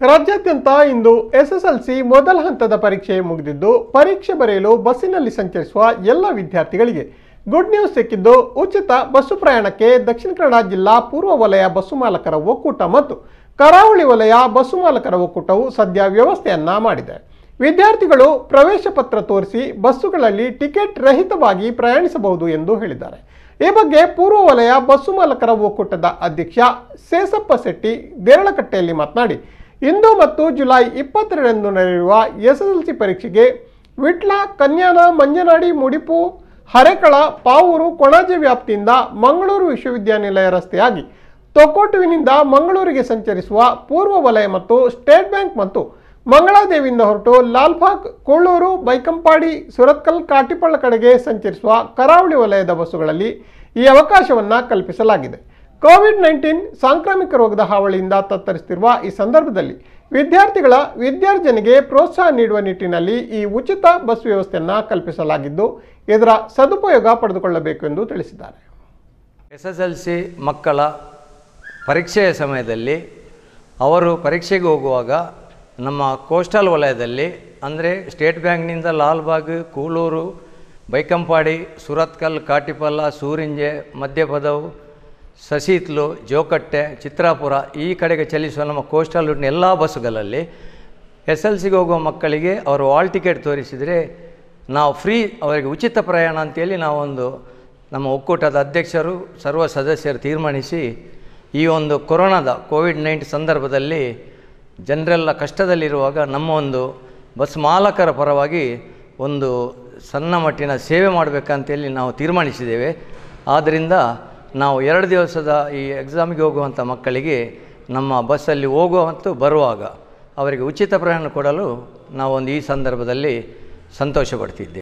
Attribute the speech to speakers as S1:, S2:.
S1: ರಾಜ್ಯಾದ್ಯಂತ ಇಂದು ಎಸ್ಎಸ್ಎಲ್ಸಿ ಮೊದಲ ಹಂತದ ಪರೀಕ್ಷೆ ಮುಗಿದಿದ್ದು ಪರೀಕ್ಷೆ ಬರೆಯಲು ಬಸ್ಸಿನಲ್ಲಿ ಸಂಚರಿಸುವ ಎಲ್ಲ ವಿದ್ಯಾರ್ಥಿಗಳಿಗೆ ಗುಡ್ ನ್ಯೂಸ್ ಸಿಕ್ಕಿದ್ದು ಉಚಿತ ಬಸ್ಸು ಪ್ರಯಾಣಕ್ಕೆ ದಕ್ಷಿಣ ಕನ್ನಡ ಜಿಲ್ಲಾ ಪೂರ್ವ ವಲಯ ಬಸ್ಸು ಮಾಲಕರ ಒಕ್ಕೂಟ ಮತ್ತು ಕರಾವಳಿ ವಲಯ ಬಸ್ಸು ಮಾಲಕರ ಒಕ್ಕೂಟವು ಸದ್ಯ ವ್ಯವಸ್ಥೆಯನ್ನ ಮಾಡಿದೆ ವಿದ್ಯಾರ್ಥಿಗಳು ಪ್ರವೇಶ ಪತ್ರ ತೋರಿಸಿ ಬಸ್ಸುಗಳಲ್ಲಿ ಟಿಕೆಟ್ ರಹಿತವಾಗಿ ಪ್ರಯಾಣಿಸಬಹುದು ಎಂದು ಹೇಳಿದ್ದಾರೆ ಈ ಬಗ್ಗೆ ಪೂರ್ವ ವಲಯ ಬಸ್ಸು ಮಾಲಕರ ಒಕ್ಕೂಟದ ಅಧ್ಯಕ್ಷ ಸೇಸಪ್ಪ ಶೆಟ್ಟಿ ದೇರಳಕಟ್ಟೆಯಲ್ಲಿ ಮಾತನಾಡಿ ಇಂದು ಮತ್ತು ಜುಲೈ ಇಪ್ಪತ್ತೆರಡರಂದು ನಡೆಯುವ ಎಸ್ಎಸ್ಎಲ್ಸಿ ಪರೀಕ್ಷೆಗೆ ವಿಟ್ಲ ಕನ್ಯಾನ ಮಂಜನಾಡಿ ಮುಡಿಪು ಹರೆಕಳ ಪಾವೂರು ಕೊಣಾಜೆ ವ್ಯಾಪ್ತಿಯಿಂದ ಮಂಗಳೂರು ವಿಶ್ವವಿದ್ಯಾನಿಲಯ ರಸ್ತೆಯಾಗಿ ತೊಕ್ಕೋಟುವಿನಿಂದ ಮಂಗಳೂರಿಗೆ ಸಂಚರಿಸುವ ಪೂರ್ವ ವಲಯ ಮತ್ತು ಸ್ಟೇಟ್ ಬ್ಯಾಂಕ್ ಮತ್ತು ಮಂಗಳಾದೇವಿಯಿಂದ ಹೊರಟು ಲಾಲ್ಬಾಗ್ ಕೊಳ್ಳೂರು ಬೈಕಂಪಾಡಿ ಸುರತ್ಕಲ್ ಕಾಟಿಪಳ್ಳ ಕಡೆಗೆ ಸಂಚರಿಸುವ ಕರಾವಳಿ ವಲಯದ ಬಸ್ಸುಗಳಲ್ಲಿ ಈ ಅವಕಾಶವನ್ನು ಕಲ್ಪಿಸಲಾಗಿದೆ ಕೋವಿಡ್ ನೈನ್ಟೀನ್ ಸಾಂಕ್ರಾಮಿಕ ರೋಗದ ಹಾವಳಿಯಿಂದ ತತ್ತರಿಸುತ್ತಿರುವ ಈ ಸಂದರ್ಭದಲ್ಲಿ ವಿದ್ಯಾರ್ಥಿಗಳ ವಿದ್ಯಾರ್ಜನೆಗೆ ಪ್ರೋತ್ಸಾಹ ನೀಡುವ ನಿಟ್ಟಿನಲ್ಲಿ ಈ ಉಚಿತ ಬಸ್ ವ್ಯವಸ್ಥೆಯನ್ನು ಕಲ್ಪಿಸಲಾಗಿದ್ದು ಇದರ ಸದುಪಯೋಗ ಪಡೆದುಕೊಳ್ಳಬೇಕು ಎಂದು ತಿಳಿಸಿದ್ದಾರೆ
S2: ಎಸ್ ಎಸ್ ಎಲ್ ಸಿ ಮಕ್ಕಳ ಪರೀಕ್ಷೆಯ ಸಮಯದಲ್ಲಿ ಅವರು ಪರೀಕ್ಷೆಗೆ ಹೋಗುವಾಗ ನಮ್ಮ ಕೋಸ್ಟಲ್ ವಲಯದಲ್ಲಿ ಅಂದರೆ ಸ್ಟೇಟ್ ಬ್ಯಾಂಕ್ನಿಂದ ಲಾಲ್ಬಾಗ್ ಕೂಳೂರು ಬೈಕಂಪಾಡಿ ಸುರತ್ಕಲ್ ಕಾಟಿಪಲ್ಲ ಸೂರಿಂಜೆ ಮಧ್ಯಪದವು ಸಸೀತ್ಲು ಜೋಕಟ್ಟೆ ಚಿತ್ರಾಪುರ ಈ ಕಡೆಗೆ ಚಲಿಸುವ ನಮ್ಮ ಕೋಸ್ಟಲ್ ರೂಟ್ನ ಎಲ್ಲ ಬಸ್ಸುಗಳಲ್ಲಿ ಎಸ್ ಎಲ್ ಸಿಗೆ ಹೋಗುವ ಮಕ್ಕಳಿಗೆ ಅವರು ವಾಲ್ ಟಿಕೆಟ್ ತೋರಿಸಿದರೆ ನಾವು ಫ್ರೀ ಅವರಿಗೆ ಉಚಿತ ಪ್ರಯಾಣ ಅಂತೇಳಿ ನಾವೊಂದು ನಮ್ಮ ಒಕ್ಕೂಟದ ಅಧ್ಯಕ್ಷರು ಸರ್ವ ಸದಸ್ಯರು ತೀರ್ಮಾನಿಸಿ ಈ ಒಂದು ಕೊರೋನಾದ ಕೋವಿಡ್ ನೈನ್ಟೀನ್ ಸಂದರ್ಭದಲ್ಲಿ ಜನರೆಲ್ಲ ಕಷ್ಟದಲ್ಲಿರುವಾಗ ನಮ್ಮ ಒಂದು ಬಸ್ ಮಾಲಕರ ಪರವಾಗಿ ಒಂದು ಸಣ್ಣ ಮಟ್ಟಿನ ಸೇವೆ ಮಾಡಬೇಕಂತೇಳಿ ನಾವು ತೀರ್ಮಾನಿಸಿದ್ದೇವೆ ಆದ್ದರಿಂದ ನಾವು ಎರಡು ದಿವಸದ ಈ ಎಕ್ಸಾಮಿಗೆ ಹೋಗುವಂಥ ಮಕ್ಕಳಿಗೆ ನಮ್ಮ ಬಸ್ಸಲ್ಲಿ ಹೋಗುವ ಮತ್ತು ಬರುವಾಗ ಅವರಿಗೆ ಉಚಿತ ಪ್ರಯಾಣ ಕೊಡಲು ನಾವೊಂದು ಈ ಸಂದರ್ಭದಲ್ಲಿ ಸಂತೋಷ ಪಡ್ತಿದ್ದೇವೆ